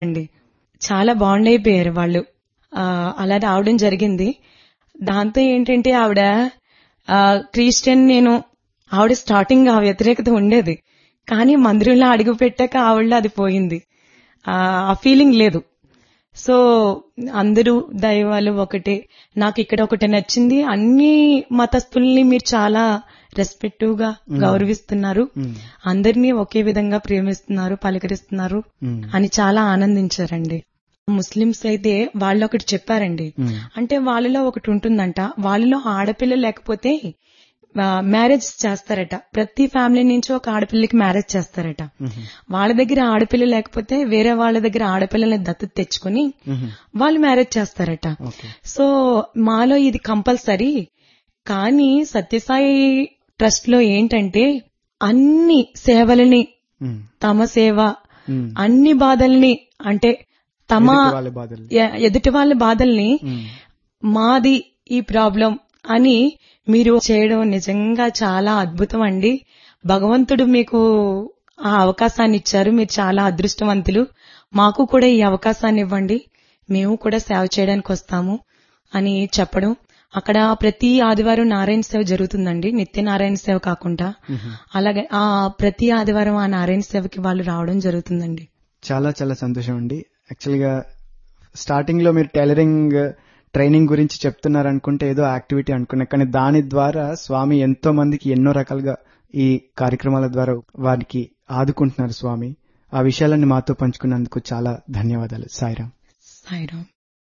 అండి చాలా బాండ్ అయిపోయారు వాళ్ళు ఆ, అలా రావడం జరిగింది దాంతో ఏంటంటే ఆవిడ ఆ, క్రిస్టియన్ నేను ఆవిడ స్టార్టింగ్ ఆ వ్యతిరేకత ఉండేది కానీ మందిరంలో అడుగు పెట్టాక ఆవిడలో అది పోయింది ఆ ఆ ఫీలింగ్ లేదు సో అందరూ దైవాలు ఒకటే నాకు ఇక్కడ ఒకటి నచ్చింది అన్ని మతస్థుల్ని మీరు చాలా రెస్పెక్టివ్ గా గౌరవిస్తున్నారు మ్మ్. అందరినీ ఒకే విధంగా ప్రేమిస్తున్నారు పలకరిస్తున్నారు మ్మ్. అని చాలా ఆనందించారండి ముస్లిమ్స్ అయితే వాళ్ళు ఒకటి చెప్పారండి మ్మ్. అంటే వాళ్ళలో ఒకటి ఉంటుందంట వాళ్ళలో ఆడపిల్ల లేకపోతే మ్యారేజ్ చేస్తారట ప్రతి ఫ్యామిలీ నుంచి ఒక ఆడపిల్లకి మ్యారేజ్ చేస్తారట మ్మ్. వాళ్ళ దగ్గర ఆడపిల్ల లేకపోతే వేరే వాళ్ళ దగ్గర ఆడపిల్లని దత్తత తెచ్చుకుని మ్మ్. వాళ్ళు మ్యారేజ్ చేస్తారట ఓకే సో మాలో ఇది కంపల్సరీ కానీ సత్యసాయి ట్రస్ట్ లో ఏంటంటే అన్ని సేవలని మ్మ్. తమ సేవ మ్మ్. అన్ని బాధల్ని అంటే తమ ఎదుటి వాళ్ళ బాధలు ఎ- ఎదుటి వాళ్ళ బాధల్ని మ్మ్. మాది ఈ ప్రాబ్లం అని మీరు చేయడం నిజంగా చాలా అద్భుతం అండి భగవంతుడు మీకు ఆ అవకాశాన్ని ఇచ్చారు మీరు చాలా అదృష్టవంతులు మాకు కూడా ఈ అవకాశాన్ని ఇవ్వండి మేము కూడా సేవ చేయడానికి వస్తాము అని చెప్పడం అక్కడ ప్రతి ఆదివారం నారాయణ సేవ జరుగుతుందండి నిత్య నారాయణ సేవ కాకుండా మ్మ్. అలాగే ఆ ప్రతి ఆదివారం ఆ నారాయణ సేవకి వాళ్ళు రావడం జరుగుతుందండి చాలా చాలా సంతోషం అండి యాక్చువల్ గా స్టార్టింగ్ లో మీరు టైలరింగ్ ట్రైనింగ్ గురించి చెప్తున్నారు అనుకుంటే ఏదో యాక్టివిటీ అనుకున్నా కానీ దాని ద్వారా స్వామి ఎంతో మందికి ఎన్నో రకాలుగా ఈ కార్యక్రమాల ద్వారా వారికి ఆదుకుంటున్నారు స్వామి ఆ విషయాలన్నీ మాతో పంచుకున్నందుకు చాలా ధన్యవాదాలు సాయిరామ్ సాయిరామ్